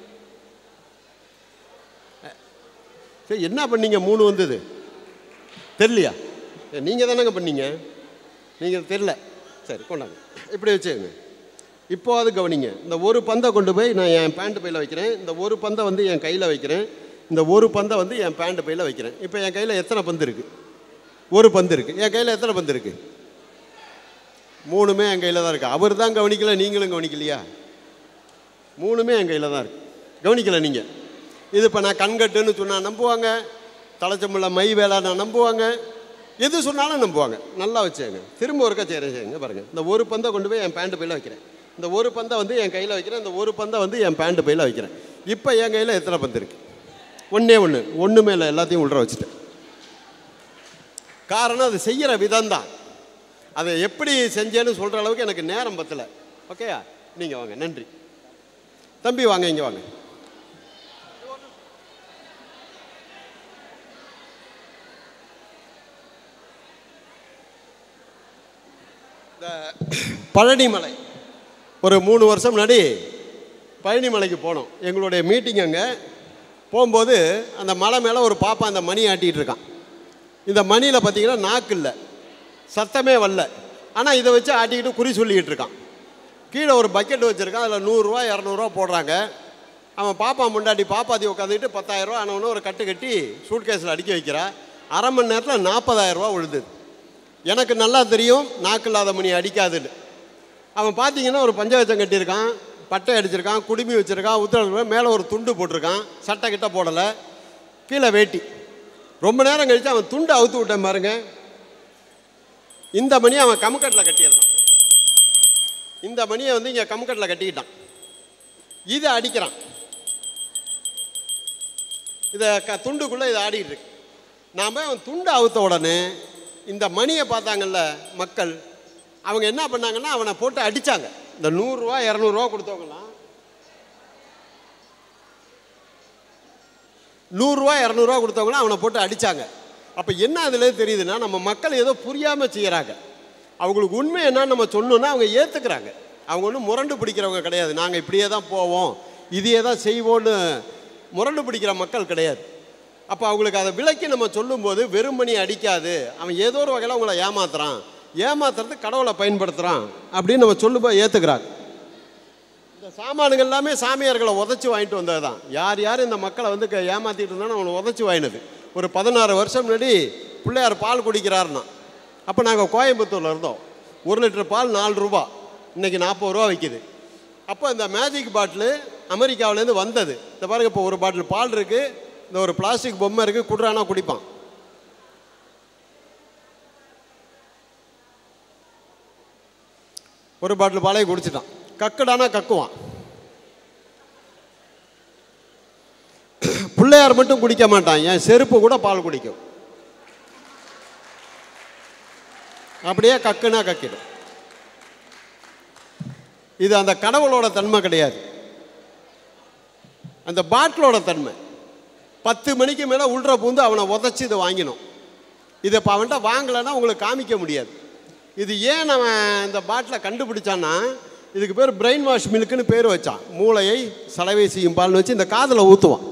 A: சரி என்ன பண்ணீங்க மூணு வந்தது தெரியலையா நீங்கள் தானேங்க பண்ணீங்க நீங்கள் தெரில சரி கொண்டாங்க இப்படி வச்சுக்கோங்க இப்போ அது கவனிங்க இந்த ஒரு பந்தை கொண்டு போய் நான் என் பேண்ட் பையில் வைக்கிறேன் இந்த ஒரு பந்தை வந்து என் கையில் வைக்கிறேன் இந்த ஒரு பந்தை வந்து என் பேண்ட் பையில் வைக்கிறேன் இப்போ என் கையில் எத்தனை பந்து இருக்குது ஒரு பந்து இருக்குது என் கையில் எத்தனை பந்து இருக்குது மூணுமே என் கையில் தான் இருக்குது அவர் தான் கவனிக்கல நீங்களும் கவனிக்கலையா மூணுமே என் கையில் தான் இருக்குது கவனிக்கல நீங்கள் இது இப்போ நான் கண்கட்டுன்னு சொன்னால் நம்புவாங்க தலைச்சம்புள்ள மை வேலை நான் நம்புவாங்க எது சொன்னாலும் நம்புவாங்க நல்லா வச்சுங்க திரும்ப ஒருக்கா செய்கிறேன் செய்யுங்க பாருங்கள் இந்த ஒரு பந்தை கொண்டு போய் என் பேண்ட் பையில் வைக்கிறேன் இந்த ஒரு பந்தை வந்து என் கையில் வைக்கிறேன் இந்த ஒரு பந்தை வந்து என் பேண்ட் பையில் வைக்கிறேன் இப்போ என் கையில் எத்தனை பந்து இருக்குது ஒன்றே ஒன்று ஒன்றுமே இல்லை எல்லாத்தையும் உள்ள வச்சுட்டேன் காரணம் அது செய்கிற விதம் தான் அதை எப்படி செஞ்சேன்னு சொல்கிற அளவுக்கு எனக்கு நேரம் பத்தலை ஓகேயா நீங்கள் வாங்க நன்றி தம்பி வாங்க இங்கே வாங்க இந்த பழனிமலை ஒரு மூணு வருஷம் முன்னாடி பழனிமலைக்கு போனோம் எங்களுடைய மீட்டிங் அங்கே போகும்போது அந்த மலை மேலே ஒரு பாப்பா அந்த மணி ஆட்டிகிட்டு இருக்கான் இந்த மணியில் பார்த்தீங்கன்னா நாக்கு இல்லை சத்தமே வரல ஆனால் இதை வச்சு ஆட்டிக்கிட்டு குறி சொல்லிக்கிட்டு இருக்கான் கீழே ஒரு பக்கெட் வச்சுருக்கான் அதில் நூறுரூவா இரநூறுவா போடுறாங்க அவன் பாப்பா முண்டாட்டி பாப்பாத்தி உட்காந்துக்கிட்டு பத்தாயிரரூவா ஆனவனு ஒரு கட்டு கட்டி சூட்கேஸில் அடுக்கி வைக்கிறா அரை மணி நேரத்தில் நாற்பதாயிரரூவா விழுதுது எனக்கு நல்லா தெரியும் நாக்கு இல்லாத மணி அடிக்காதுன்னு அவன் பார்த்தீங்கன்னா ஒரு பஞ்சவச்சம் கட்டியிருக்கான் பட்டை அடிச்சிருக்கான் குடுமி வச்சுருக்கான் உத்தரவு மேலே ஒரு துண்டு போட்டிருக்கான் சட்டை கிட்ட போடலை கீழே வேட்டி ரொம்ப நேரம் கழித்து அவன் துண்டு அவுத்து விட்டேன் பாருங்க இந்த மணியை அவன் கமுக்கட்டில் கட்டியிருந்தான் இந்த மணியை வந்து இங்கே கமுக்கட்டில் கட்டிக்கிட்டான் இதை அடிக்கிறான் இதை க துண்டுக்குள்ளே இதை ஆடிட்டு இருக்கு நாம் அவன் துண்டு அவுத்த உடனே இந்த மணியை பார்த்தாங்கல்ல மக்கள் அவங்க என்ன பண்ணாங்கன்னா அவனை போட்டு அடித்தாங்க இந்த நூறுரூவா இரநூறுவா கொடுத்தவங்களாம் நூறுரூவா இரநூறுவா கொடுத்தவங்களாம் அவனை போட்டு அடித்தாங்க அப்போ என்ன அதில் தெரியுதுன்னா நம்ம மக்கள் ஏதோ புரியாமல் செய்கிறாங்க அவங்களுக்கு உண்மை என்னன்னு நம்ம சொன்னோன்னா அவங்க ஏற்றுக்கிறாங்க அவங்க ஒன்றும் முரண்டு பிடிக்கிறவங்க கிடையாது நாங்கள் இப்படியே தான் போவோம் இதையே தான் செய்வோன்னு முரண்டு பிடிக்கிற மக்கள் கிடையாது அப்போ அவங்களுக்கு அதை விலக்கி நம்ம சொல்லும்போது வெறுமணி அடிக்காது அவன் ஏதோ ஒரு வகையில் அவங்கள ஏமாத்துறான் ஏமாத்துறதுக்கு கடவுளை பயன்படுத்துகிறான் அப்படின்னு நம்ம சொல்லும்போது ஏற்றுக்கிறாங்க இந்த சாமானுங்கள் எல்லாமே சாமியார்களை உதச்சி வாங்கிட்டு வந்தது தான் யார் யார் இந்த மக்களை வந்து க- ஏமாத்திட்டு இருந்தாலும் அவனை உதச்சி வாங்கினது ஒரு பதினாறு வருஷம் முன்னாடி பிள்ளையார் பால் குடிக்கிறாருன்னா அப்போ நாங்கள் கோயம்புத்தூரில் இருந்தோம் ஒரு லிட்டர் பால் நாலு ரூபா இன்றைக்கி நாற்பது ரூபா விற்கிது அப்போ இந்த மேஜிக் பாட்டிலு அமெரிக்காவிலேருந்து வந்தது இந்த பாருங்க இப்போ ஒரு பாட்டில் பால் இருக்குது இந்த ஒரு பிளாஸ்டிக் பொம்மை இருக்குது குடுறானா குடிப்பான் ஒரு பாட்டில் பாலையை குடிச்சிட்டான் கக்குடானா கக்குவான் பிள்ளையார் மட்டும் குடிக்க மாட்டான் என் செருப்பு கூட பால் குடிக்கும் அப்படியே கக்குனா கக்கிடும் இது அந்த கடவுளோட தன்மை கிடையாது அந்த பாட்டிலோட தன்மை பத்து மணிக்கு மேலே உள்ற பூந்து அவனை உதச்சி இதை வாங்கினோம் இதை இப்போ அவன்கிட்ட வாங்கலைன்னா உங்களுக்கு காமிக்க முடியாது இது ஏன் அவன் இந்த பாட்டிலை கண்டுபிடிச்சான்னா இதுக்கு பேர் பிரெயின் வாஷ் மில்க்குன்னு பேர் வச்சான் மூளையை சலவை செய்யும் பால்னு வச்சு இந்த காதில் ஊற்றுவான்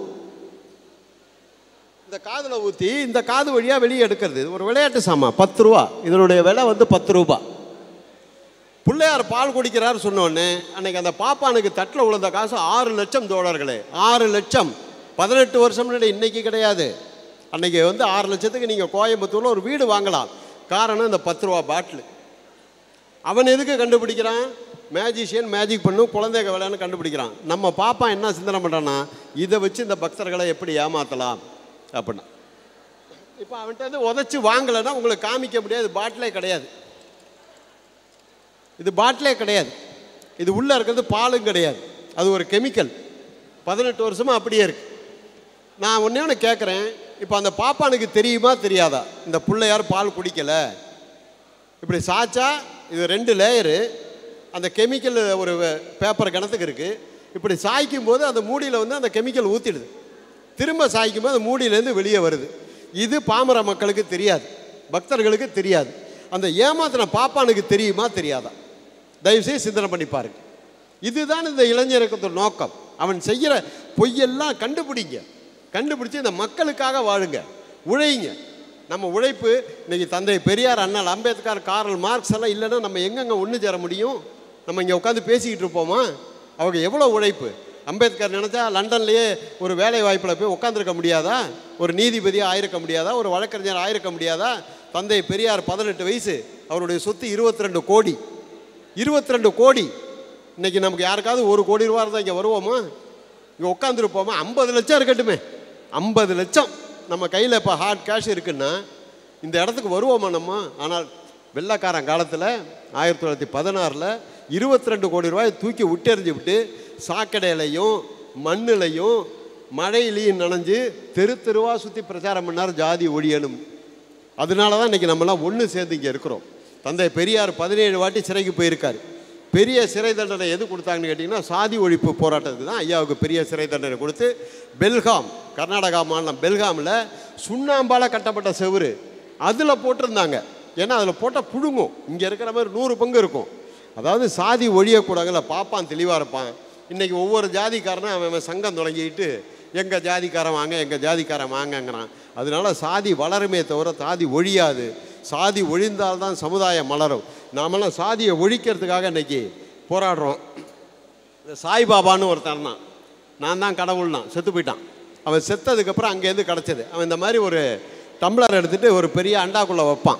A: இந்த காதில் ஊற்றி இந்த காது வழியாக வெளியே எடுக்கிறது இது ஒரு விளையாட்டு சாமான் பத்து ரூபா இதனுடைய விலை வந்து பத்து ரூபா பிள்ளையார் பால் குடிக்கிறார் சொன்னோடனே அன்னைக்கு அந்த பாப்பானுக்கு தட்டில் விழுந்த காசு ஆறு லட்சம் தோழர்களே ஆறு லட்சம் பதினெட்டு வருஷம் முன்னாடி இன்னைக்கு கிடையாது அன்னைக்கு வந்து ஆறு லட்சத்துக்கு நீங்கள் கோயம்புத்தூரில் ஒரு வீடு வாங்கலாம் காரணம் இந்த பத்து ரூபா பாட்டில் அவன் எதுக்கு கண்டுபிடிக்கிறான் மேஜிஷியன் மேஜிக் பண்ணும் குழந்தைங்க விளையான்னு கண்டுபிடிக்கிறான் நம்ம பாப்பா என்ன சிந்தனை பண்ணுறான்னா இதை வச்சு இந்த பக்தர்களை எப்படி ஏமாற்றலாம் அப்படின்னா இப்போ அவன்கிட்ட வந்து உதச்சி வாங்கலைன்னா உங்களுக்கு காமிக்க முடியாது பாட்டிலே கிடையாது இது பாட்டிலே கிடையாது இது உள்ளே இருக்கிறது பாலும் கிடையாது அது ஒரு கெமிக்கல் பதினெட்டு வருஷமாக அப்படியே இருக்கு நான் ஒன்றே ஒன்று கேட்குறேன் இப்போ அந்த பாப்பானுக்கு தெரியுமா தெரியாதா இந்த பிள்ளையார் பால் குடிக்கலை இப்படி சாய்ச்சா இது ரெண்டு லேயரு அந்த கெமிக்கல் ஒரு பேப்பர் கணத்துக்கு இருக்குது இப்படி சாய்க்கும் போது அந்த மூடியில் வந்து அந்த கெமிக்கல் ஊற்றிடுது திரும்ப சாய்க்கும் போது அந்த மூடியிலேருந்து வெளியே வருது இது பாமர மக்களுக்கு தெரியாது பக்தர்களுக்கு தெரியாது அந்த ஏமாத்தின பாப்பானுக்கு தெரியுமா தெரியாதா தயவுசெய்து சிந்தனை பண்ணி பாருங்க இதுதான் இந்த இளைஞருக்கு நோக்கம் அவன் செய்கிற பொய்யெல்லாம் கண்டுபிடிங்க கண்டுபிடிச்சு இந்த மக்களுக்காக வாழுங்க உழைங்க நம்ம உழைப்பு இன்னைக்கு தந்தை பெரியார் அண்ணல் அம்பேத்கர் காரல் மார்க்ஸ் எல்லாம் இல்லைன்னா நம்ம எங்கெங்க ஒன்று சேர முடியும் நம்ம இங்கே உட்காந்து பேசிக்கிட்டு இருப்போமா அவங்க எவ்வளோ உழைப்பு அம்பேத்கர் நினச்சா லண்டன்லேயே ஒரு வேலை வாய்ப்பில் போய் உட்காந்துருக்க முடியாதா ஒரு நீதிபதியாக ஆயிருக்க முடியாதா ஒரு வழக்கறிஞர் ஆயிருக்க முடியாதா தந்தை பெரியார் பதினெட்டு வயசு அவருடைய சொத்து இருபத்தி ரெண்டு கோடி இருபத்தி ரெண்டு கோடி இன்னைக்கு நமக்கு யாருக்காவது ஒரு கோடி ரூபா இருந்தால் இங்கே வருவோமா இங்கே உட்காந்துருப்போமா ஐம்பது லட்சம் இருக்கட்டுமே ஐம்பது லட்சம் நம்ம கையில் இப்போ ஹார்ட் கேஷ் இருக்குன்னா இந்த இடத்துக்கு வருவோமா நம்ம ஆனால் வெள்ளைக்காரன் காலத்தில் ஆயிரத்தி தொள்ளாயிரத்தி பதினாறில் இருபத்தி ரெண்டு கோடி ரூபாய் தூக்கி விட்டெறிஞ்சு விட்டு சாக்கடையிலையும் மண்ணிலையும் மழையிலையும் நனைஞ்சு தெரு தெருவாக சுற்றி பிரச்சாரம் பண்ணார் ஜாதி ஒழியணும் அதனால தான் இன்றைக்கி நம்மலாம் ஒன்று சேர்ந்து இங்கே இருக்கிறோம் தந்தை பெரியார் பதினேழு வாட்டி சிறைக்கு போயிருக்கார் பெரிய சிறை தண்டனை எது கொடுத்தாங்கன்னு கேட்டிங்கன்னா சாதி ஒழிப்பு போராட்டத்துக்கு தான் ஐயாவுக்கு பெரிய சிறை தண்டனை கொடுத்து பெல்காம் கர்நாடகா மாநிலம் பெல்காமில் சுண்ணாம்பால் கட்டப்பட்ட செவுரு அதில் போட்டிருந்தாங்க ஏன்னா அதில் போட்டால் புழுங்கும் இங்கே இருக்கிற மாதிரி நூறு பங்கு இருக்கும் அதாவது சாதி ஒழியக்கூடாதுல பாப்பான் தெளிவாக இருப்பான் இன்றைக்கி ஒவ்வொரு ஜாதிக்காரனும் அவன் அவன் சங்கம் தொடங்கிட்டு எங்கள் ஜாதிக்காரன் வாங்க எங்கள் ஜாதிக்காரன் வாங்கங்கிறான் அதனால சாதி வளருமே தவிர சாதி ஒழியாது சாதி ஒழிந்தால்தான் சமுதாயம் மலரும் நாமெல்லாம் சாதியை ஒழிக்கிறதுக்காக இன்னைக்கு போராடுறோம் இந்த சாய்பாபான்னு ஒருத்தன் தான் நான் தான் கடவுள்னா செத்து போயிட்டான் அவன் செத்ததுக்கப்புறம் அங்கேருந்து கிடச்சது அவன் இந்த மாதிரி ஒரு டம்ளர் எடுத்துகிட்டு ஒரு பெரிய அண்டாக்குள்ளே வைப்பான்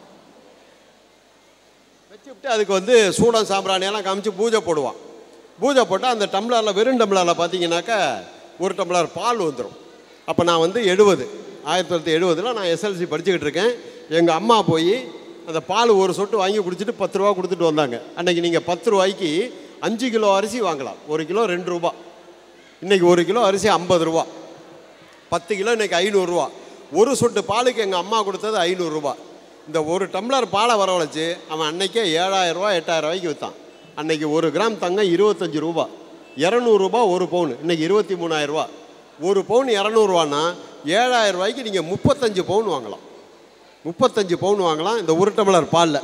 A: வச்சுவிட்டு அதுக்கு வந்து சூடம் சாம்பிராணியெல்லாம் காமிச்சு பூஜை போடுவான் பூஜை போட்டால் அந்த டம்ளரில் வெறும் டம்ளரில் பார்த்தீங்கன்னாக்கா ஒரு டம்ளர் பால் வந்துடும் அப்போ நான் வந்து எழுபது ஆயிரத்தி தொள்ளாயிரத்தி எழுபதில் நான் எஸ்எல்சி படிச்சுக்கிட்டு இருக்கேன் எங்கள் அம்மா போய் அந்த பால் ஒரு சொட்டு வாங்கி குடிச்சிட்டு பத்து ரூபா கொடுத்துட்டு வந்தாங்க அன்றைக்கி நீங்கள் பத்து ரூபாய்க்கு அஞ்சு கிலோ அரிசி வாங்கலாம் ஒரு கிலோ ரெண்டு ரூபா இன்றைக்கி ஒரு கிலோ அரிசி ஐம்பது ரூபா பத்து கிலோ இன்றைக்கி ஐநூறுரூவா ஒரு சொட்டு பாலுக்கு எங்கள் அம்மா கொடுத்தது ஐநூறுரூவா இந்த ஒரு டம்ளர் பாலை வரவழைச்சு அவன் அன்னைக்கே ஏழாயிரம் ரூபா எட்டாயிரம் ரூபாய்க்கு விற்றான் அன்னைக்கு ஒரு கிராம் தங்கம் இருபத்தஞ்சி ரூபா இரநூறுபா ஒரு பவுன் இன்னைக்கு இருபத்தி மூணாயிரம் ரூபா ஒரு பவுன் இரநூறுவான்னா ஏழாயிரம் ரூபாய்க்கு நீங்கள் முப்பத்தஞ்சு பவுன் வாங்கலாம் முப்பத்தஞ்சு பவுன் வாங்கலாம் இந்த ஒரு டம்ளர் பாலில்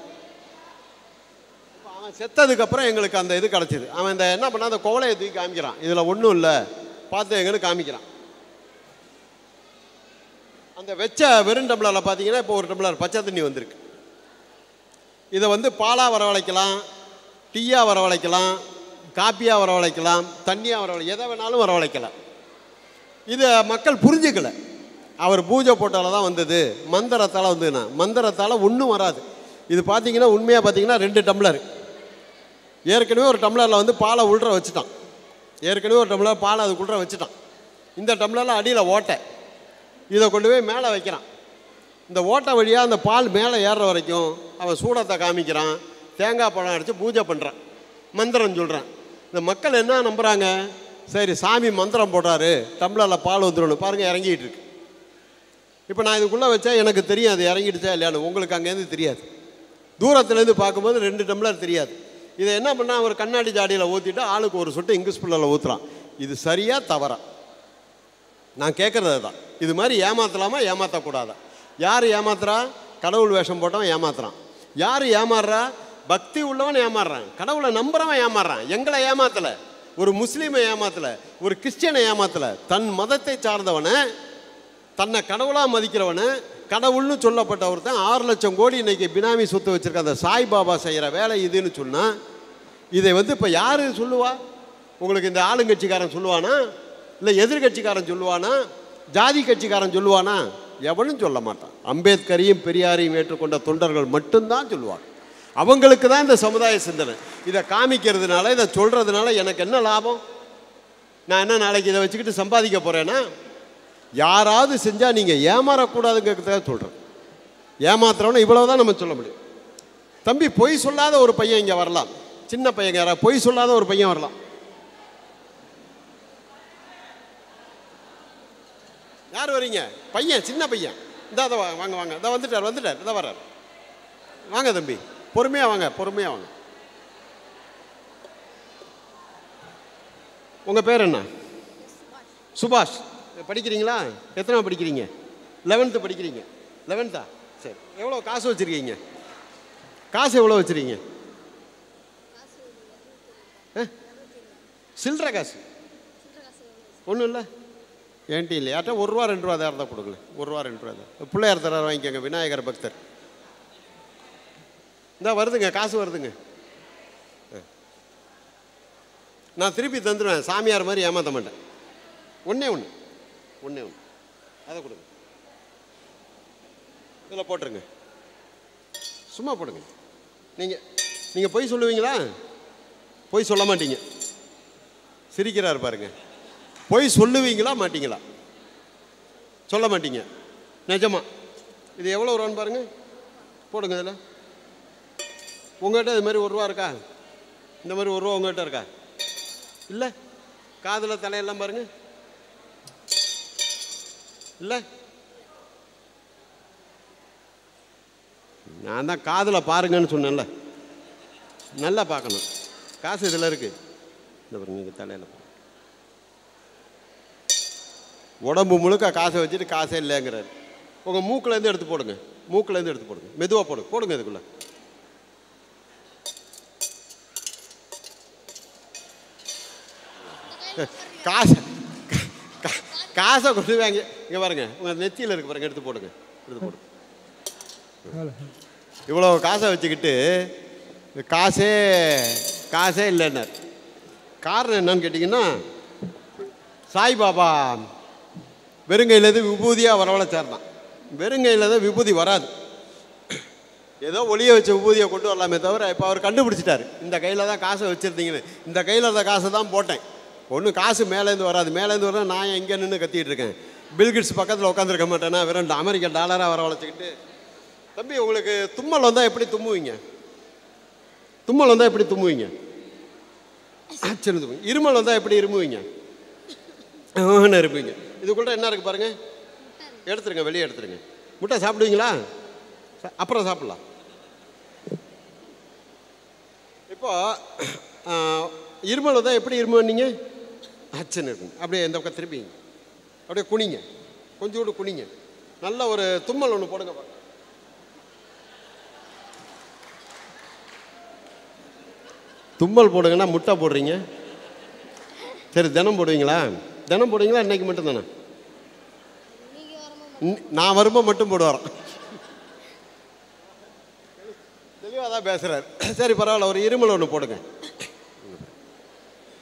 A: அவன் செத்ததுக்கப்புறம் எங்களுக்கு அந்த இது கிடச்சிது அவன் இந்த என்ன பண்ணா அந்த கோவலையை தூக்கி காமிக்கிறான் இதில் ஒன்றும் இல்லை பார்த்து எங்கன்னு காமிக்கிறான் அந்த வெச்ச வெறும் டம்ளரில் பார்த்தீங்கன்னா இப்போ ஒரு டம்ளர் பச்சை தண்ணி வந்திருக்கு இதை வந்து பாலாக வரவழைக்கலாம் டீயாக வரவழைக்கலாம் காப்பியாக வரவழைக்கலாம் தண்ணியாக வரவழை எதை வேணாலும் வரவழைக்கலாம் இதை மக்கள் புரிஞ்சுக்கல அவர் பூஜை போட்டால தான் வந்தது மந்திரத்தால் வந்ததுண்ணா மந்திரத்தால் ஒன்றும் வராது இது பார்த்தீங்கன்னா உண்மையாக பார்த்தீங்கன்னா ரெண்டு டம்ளர் ஏற்கனவே ஒரு டம்ளரில் வந்து பாலை உள்ற வச்சுட்டான் ஏற்கனவே ஒரு டம்ளர் பாலை அதுக்குள்ற வச்சுட்டான் இந்த டம்ளரில் அடியில் ஓட்டை இதை கொண்டு போய் மேலே வைக்கிறான் இந்த ஓட்டை வழியாக அந்த பால் மேலே ஏறுற வரைக்கும் அவன் சூடத்தை காமிக்கிறான் தேங்காய் பழம் அடித்து பூஜை பண்ணுறான் மந்திரம் சொல்கிறான் இந்த மக்கள் என்ன நம்புகிறாங்க சரி சாமி மந்திரம் போடுறாரு டம்ளரில் பால் வந்துடணும் பாருங்கள் இறங்கிட்டு இருக்கு இப்போ நான் இதுக்குள்ளே வச்சா எனக்கு தெரியும் அது இறங்கிடுச்சா இல்லையான்னு உங்களுக்கு அங்கேருந்து தெரியாது தூரத்துலேருந்து பார்க்கும்போது ரெண்டு டம்ளர் தெரியாது இதை என்ன பண்ணால் ஒரு கண்ணாடி ஜாடியில் ஊற்றிட்டு ஆளுக்கு ஒரு சொட்டு இங்கிலீஷ் பிள்ளையில் ஊற்றுறான் இது சரியா தவறா நான் கேட்குறது தான் இது மாதிரி ஏமாத்தலாமா ஏமாற்றக்கூடாதா யார் ஏமாத்துறா கடவுள் வேஷம் போட்டவன் ஏமாத்துறான் யார் ஏமாறுறா பக்தி உள்ளவன் ஏமாறுறான் கடவுளை நம்புறவன் ஏமாறுறான் எங்களை ஏமாத்தலை ஒரு முஸ்லீமை ஏமாத்தலை ஒரு கிறிஸ்டியனை ஏமாத்தலை தன் மதத்தை சார்ந்தவனை தன்னை கடவுளாக மதிக்கிறவனை கடவுள்னு சொல்லப்பட்ட ஒருத்தன் ஆறு லட்சம் கோடி இன்னைக்கு பினாமி சொத்து வச்சிருக்க அந்த சாய்பாபா செய்கிற வேலை இதுன்னு சொன்னால் இதை வந்து இப்போ யார் சொல்லுவா உங்களுக்கு இந்த ஆளுங்கட்சிக்காரன் சொல்லுவானா இல்லை எதிர்கட்சிக்காரன் சொல்லுவானா ஜாதி கட்சிக்காரன் சொல்லுவானா எவனும் சொல்ல மாட்டான் அம்பேத்கரையும் பெரியாரையும் ஏற்றுக்கொண்ட தொண்டர்கள் மட்டும்தான் சொல்லுவாங்க அவங்களுக்கு தான் இந்த சமுதாய சிந்தனை இதை காமிக்கிறதுனால இதை சொல்கிறதுனால எனக்கு என்ன லாபம் நான் என்ன நாளைக்கு இதை வச்சுக்கிட்டு சம்பாதிக்க போகிறேன்னா யாராவது செஞ்சால் நீங்கள் ஏமாறக்கூடாதுங்கிறதுக்காக சொல்கிறேன் ஏமாத்துறவன இவ்வளவு தான் நம்ம சொல்ல முடியும் தம்பி பொய் சொல்லாத ஒரு பையன் இங்கே வரலாம் சின்ன பையன் யாரா பொய் சொல்லாத ஒரு பையன் வரலாம் யார் வரீங்க பையன் சின்ன பையன் இந்த அதை வாங்க வாங்க இதை வந்துட்டார் வந்துட்டார் இதை வர்றார் வாங்க தம்பி பொறுமையாக வாங்க பொறுமையாக வாங்க உங்கள் பேர் என்ன சுபாஷ் படிக்கிறீங்களா எத்தனை படிக்கிறீங்க லெவன்த்து படிக்கிறீங்க லெவன்த்தா சரி எவ்வளோ காசு வச்சுருக்கீங்க காசு எவ்வளோ வச்சுருக்கீங்க சில்லற காசு ஒன்றும் இல்லை ஏன்ட்டி இல்லை யார்ட்டா ஒரு ரூபா ரெண்டு ரூபா தான் இருந்தால் கொடுங்களேன் ஒரு ரூபா ரெண்டு ரூபா தான் பிள்ளையார் தரார் வாங்கிக்கோங்க விநாயகர் பக்தர் இந்தா வருதுங்க காசு வருதுங்க ஆ. நான் திருப்பி தந்துடுவேன் சாமியார் மாதிரி ஏமாற்ற மாட்டேன் ஒன்றே ஒன்று ஒன்றே ஒன்று அதை கொடுங்க இதில் போட்டுருங்க சும்மா போடுங்க நீங்கள் நீங்கள் பொய் சொல்லுவீங்களா பொய் சொல்ல மாட்டீங்க சிரிக்கிறார் பாருங்க பொய் சொல்லுவீங்களா மாட்டீங்களா சொல்ல மாட்டீங்க நிஜமா இது எவ்வளோ ரூபான்னு பாருங்க போடுங்க இதில் உங்கள்கிட்ட இது மாதிரி ஒரு ரூபா இருக்கா இந்த மாதிரி ஒரு ரூபா உங்கள்கிட்ட இருக்கா இல்லை காதில் தலையெல்லாம் பாருங்க இல்லை நான் தான் காதில் பாருங்கன்னு சொன்னேன்ல நல்லா பார்க்கணும் காசு இதில் இருக்கு இந்த பாருங்க இங்கே தலையில் பாருங்க. உடம்பு முழுக்க காசை வச்சுட்டு காசே இல்லைங்கிறாரு உங்கள் மூக்குலேருந்து எடுத்து போடுங்க மூக்குலேருந்து எடுத்து போடுங்க மெதுவாக போடுங்க போடுங்க இதுக்குள்ளே காசை கா- காசை கொண்டு வாங்க இங்கே பாருங்க உங்கள் நெத்தியில் இருக்கு பாருங்க எடுத்து போடுங்க எடுத்து போடுங்க இவ்வளோ காசை வச்சுக்கிட்டு இந்த காசே காசே இல்லைன்னார் காரணம் என்னன்னு கேட்டிங்கன்னா சாய்பாபா வெறுங்கையிலேருந்து விபூதியாக வரவழைச்சார்தான் வெறுங்கையில் தான் விபூதி வராது ஏதோ ஒளிய வச்ச விபூதியை கொண்டு வரலாமே தவிர இப்போ அவர் கண்டுபிடிச்சிட்டாரு இந்த கையில் தான் காசை வச்சுருந்தீங்கன்னு இந்த கையில் இருந்த காசை தான் போட்டேன் ஒன்றும் காசு மேலேருந்து வராது மேலேருந்து வர நான் எங்கே நின்று கத்திட்டு இருக்கேன் பில்கிட்ஸ் பக்கத்தில் உட்காந்துருக்க மாட்டேன்னா வெறும் அமெரிக்க டாலராக வரவழைச்சிக்கிட்டு தம்பி உங்களுக்கு தும்மல் வந்தால் எப்படி தும்முவீங்க தும்மல் வந்தால் எப்படி தும்முவீங்க ஆச்சரியம் தும்முவீங்க. இருமல் வந்தால் எப்படி இருமுவீங்க ஆன்னு இருப்பீங்க இதுக்குள்ள என்ன இருக்கு பாருங்க எடுத்துருங்க வெளியே எடுத்துருங்க முட்டை சாப்பிடுவீங்களா சா- அப்புறம் சாப்பிடலாம் இப்போ ஆ, இருமல் வந்தால் எப்படி இருமுவீங்க ஆச்சரியம் இருக்கும் அப்படியே இந்த பக்கம் திருப்பிங்க அப்படியே குனிங்க கொஞ்சோண்டு குனிங்க நல்ல ஒரு தும்மல் ஒன்று போடுங்க பாருங்க தும்மல் போடுங்கன்னா முட்டை போடுறீங்க சரி தினம் போடுவீங்களா தினம் போடுவீங்களா இன்னைக்கு மட்டும் தானே நான் வரும்போது மட்டும் போடுவாராம் தெளிவாக தான் பேசுகிறார் சரி பரவாயில்ல ஒரு இருமல் ஒன்று போடுங்க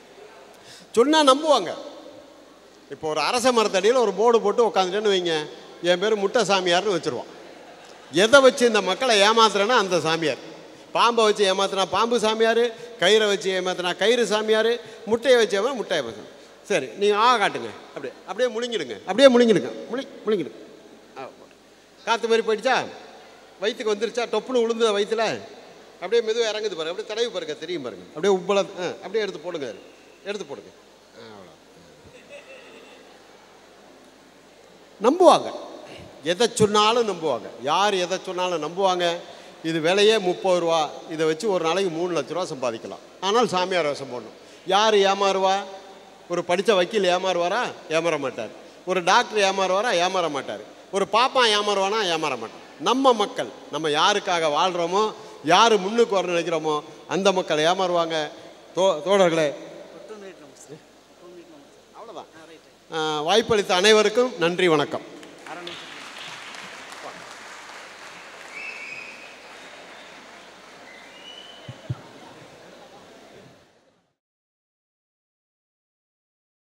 A: சொன்னால் நம்புவாங்க இப்போ ஒரு அரச மரத்தடியில் ஒரு போர்டு போட்டு உட்காந்துட்டேன்னு வைங்க என் பேர் முட்டை சாமியார்னு வச்சுருவான் எதை வச்சு இந்த மக்களை ஏமாத்துறேன்னா அந்த சாமியார் பாம்பை வச்சு ஏமாத்துனா பாம்பு சாமியார் கயிறை வச்சு ஏமாத்துனா கயிறு சாமியார் முட்டையை வச்சு ஏமா முட்டை ஏமாத்தணும் சரி நீங்கள் ஆ காட்டுங்க அப்படியே அப்படியே முழுங்கிடுங்க அப்படியே முழுங்கிடுங்க முழி முழுங்கிடுங்க ஆ, போட்டு. காற்று மாதிரி போயிடுச்சா வயிற்றுக்கு வந்துருச்சா டொப்புன்னு விழுந்து வயிற்றுல அப்படியே மெதுவாக இறங்குது பாருங்க அப்படியே தடவி பாருங்க தெரியும் பாருங்க அப்படியே உப்பள ஆ அப்படியே எடுத்து போடுங்க எடுத்து போடுங்க ஆ, அவ்வளோ நம்புவாங்க எதை சொன்னாலும் நம்புவாங்க யார் எதை சொன்னாலும் நம்புவாங்க இது விலையே முப்பது ரூபா இதை வச்சு ஒரு நாளைக்கு மூணு லட்ச ரூபா சம்பாதிக்கலாம் ஆனால் சாமியார் வேஷம் போடணும் யார் ஏமாறுவா ஒரு படித்த வக்கீல் ஏமாறுவாரா ஏமாற மாட்டார் ஒரு டாக்டர் ஏமாறுவாரா ஏமாற மாட்டார் ஒரு பாப்பான் ஏமாறுவானா ஏமாற மாட்டான் நம்ம மக்கள் நம்ம யாருக்காக வாழ்கிறோமோ யார் முன்னுக்கு வர நினைக்கிறோமோ அந்த மக்கள் ஏமாறுவாங்க தோ தோழர்களே அவ்வளோதான் வாய்ப்பளித்த அனைவருக்கும் நன்றி வணக்கம்